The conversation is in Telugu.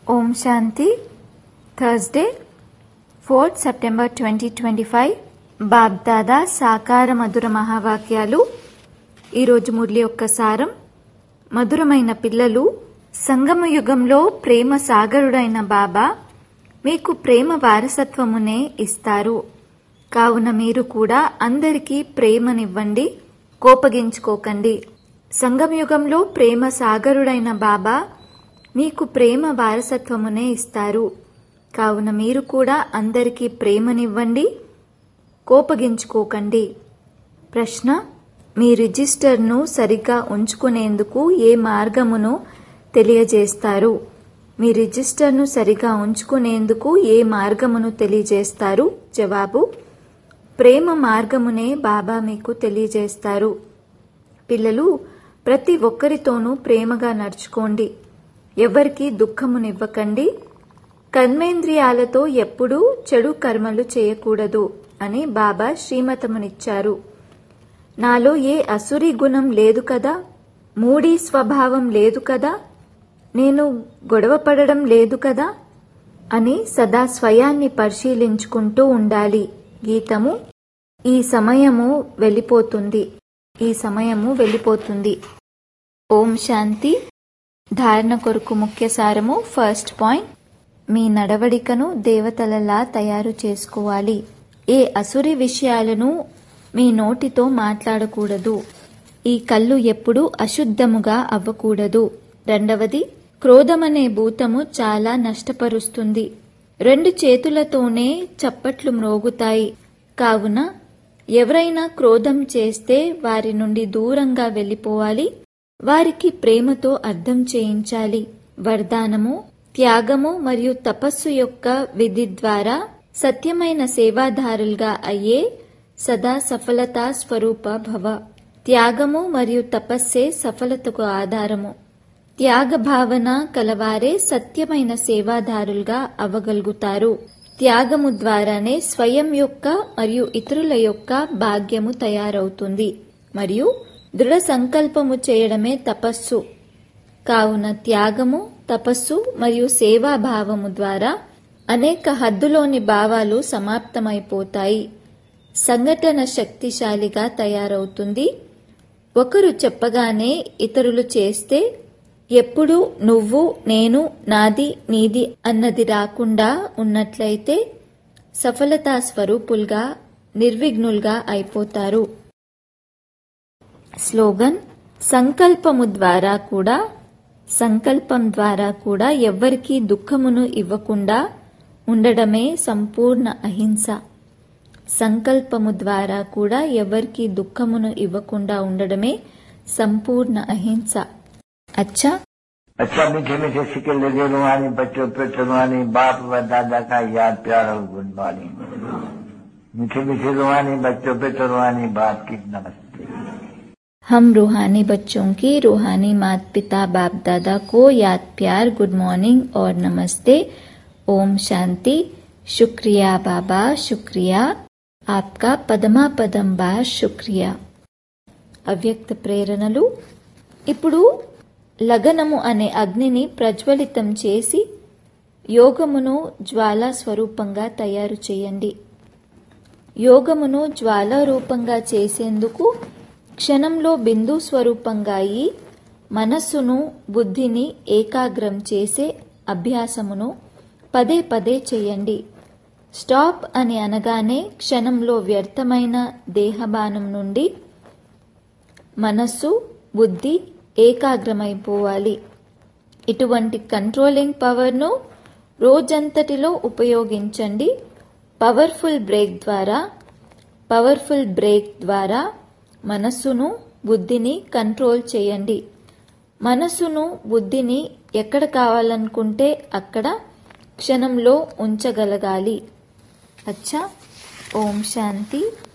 ఓం శాంతి Thursday fourth September twenty twenty five BapDada సాకార మధుర మహావాక్యాలు ఈరోజు మురళి యొక్క సారం మధురమైన పిల్లలు సంగమ యుగంలో ప్రేమ సాగరుడైన బాబా మీకు ప్రేమ వారసత్వమునే ఇస్తారు కావున మీరు కూడా అందరికీ ప్రేమనివ్వండి కోపగించుకోకండి సంగమయుగంలో ప్రేమ సాగరుడైన బాబా మీకు ప్రేమ వారసత్వమునే ఇస్తారు కావున మీరు కూడా అందరికీ ప్రేమనివ్వండి కోపగించుకోకండి ప్రశ్న మీ రిజిస్టర్ను సరిగ్గా ఉంచుకునేందుకు ఏ మార్గమును తెలియజేస్తారు మీ రిజిస్టర్ను సరిగా ఉంచుకునేందుకు ఏ మార్గమును తెలియజేస్తారు జవాబు ప్రేమ మార్గమునే బాబా మీకు తెలియజేస్తారు పిల్లలు ప్రతి ఒక్కరితోనూ ప్రేమగా నడుచుకోండి ఎవరికి దుఃఖమునివ్వకండి కర్మేంద్రియాలతో ఎప్పుడూ చెడు కర్మలు చేయకూడదు అని బాబా శ్రీమతమునిచ్చారు నాలో ఏ అసురి గుణం లేదు కదా మూడీ స్వభావం లేదు కదా నేను గొడవపడడం లేదు కదా అని సదా స్వయాన్ని పరిశీలించుకుంటూ ఉండాలి గీతము ఈ సమయము వెళ్ళిపోతుంది ఈ సమయము వెళ్ళిపోతుంది ఓం శాంతి ధారణ కొరకు ముఖ్య సారము ఫస్ట్ పాయింట్ మీ నడవడికను దేవతలలా తయారు చేసుకోవాలి ఏ అసురి విషయాలను మీ నోటితో మాట్లాడకూడదు ఈ కళ్ళు ఎప్పుడూ అశుద్ధముగా అవ్వకూడదు రెండవది క్రోధమనే భూతము చాలా నష్టపరుస్తుంది రెండు చేతులతోనే చప్పట్లు మ్రోగుతాయి కావున ఎవరైనా క్రోధం చేస్తే వారి నుండి దూరంగా వెళ్ళిపోవాలి వారికి ప్రేమతో అర్థం చేయించాలి వరదానము త్యాగము మరియు తపస్సు యొక్క విధి ద్వారా సత్యమైన సేవాదారులుగా అయ్యే సదా సఫలతా స్వరూప భవ త్యాగము మరియు తపస్సే సఫలతకు ఆధారము త్యాగ భావన కలవారే సత్యమైన సేవాదారులుగా అవ్వగలుగుతారు త్యాగము ద్వారానే స్వయం యొక్క మరియు ఇతరుల యొక్క భాగ్యము తయారవుతుంది మరియు దృఢ సంకల్పము చేయడమే తపస్సు కావున త్యాగము తపస్సు మరియు సేవాభావము ద్వారా అనేక హద్దులోని భావాలు సమాప్తమైపోతాయి సంఘటన శక్తిశాలిగా తయారవుతుంది ఒకరు చెప్పగానే ఇతరులు చేస్తే ఎప్పుడు నువ్వు నేను నాది నీది అన్నది రాకుండా ఉన్నట్లయితే సఫలతా స్వరూపులుగా నిర్విఘ్నులుగా అయిపోతారు స్లోగన్ సంకల్పము ద్వారా కూడా సంకల్పం ద్వారా కూడా ఎవ్వరికీ దుఃఖమును ఇవ్వకుండా ఉండడమే సంపూర్ణ అహింస సంకల్పము ద్వారా కూడా ఎవరికి దుఃఖమును ఇవ్వకుండా ఉండడమే సంపూర్ణ అహింస అచ్చా अच्छा मीठे मीठे सिक्के लगे रुहानी बच्चों पे रुहानी बाप व दादा का याद प्यार और गुड मॉर्निंग मीठे मीठे रुहानी बच्चों पे रुहानी बाप की नमस्ते हम रूहानी बच्चों की रूहानी माता पिता बाप दादा को याद प्यार गुड मॉर्निंग और नमस्ते ओम शांति शुक्रिया बाबा शुक्रिया आपका పదమా పదం బార్ శుక్రియా అవ్యక్త ప్రేరణలు ఇప్పుడు లగనము అనే అగ్నిని ప్రజ్వలితం చేసి యోగమును జ్వాలా స్వరూపంగా తయారు చేయండి యోగమును జ్వాలా రూపంగా చేసేందుకు క్షణంలో బిందు స్వరూపంగా అయి మనస్సును బుద్ధిని ఏకాగ్రం చేసే అభ్యాసమును పదే పదే చేయండి స్టాప్ అని అనగానే క్షణంలో వ్యర్థమైన దేహబానం నుండి మనస్సు బుద్ధి ఏకాగ్రమైపోవాలి ఇటువంటి కంట్రోలింగ్ పవర్ను రోజంతటిలో ఉపయోగించండి పవర్ఫుల్ బ్రేక్ ద్వారా పవర్ఫుల్ బ్రేక్ ద్వారా మనస్సును బుద్ధిని కంట్రోల్ చేయండి మనస్సును బుద్ధిని ఎక్కడ కావాలనుకుంటే అక్కడ క్షణంలో ఉంచగలగాలి అచ్చా ఓం శాంతి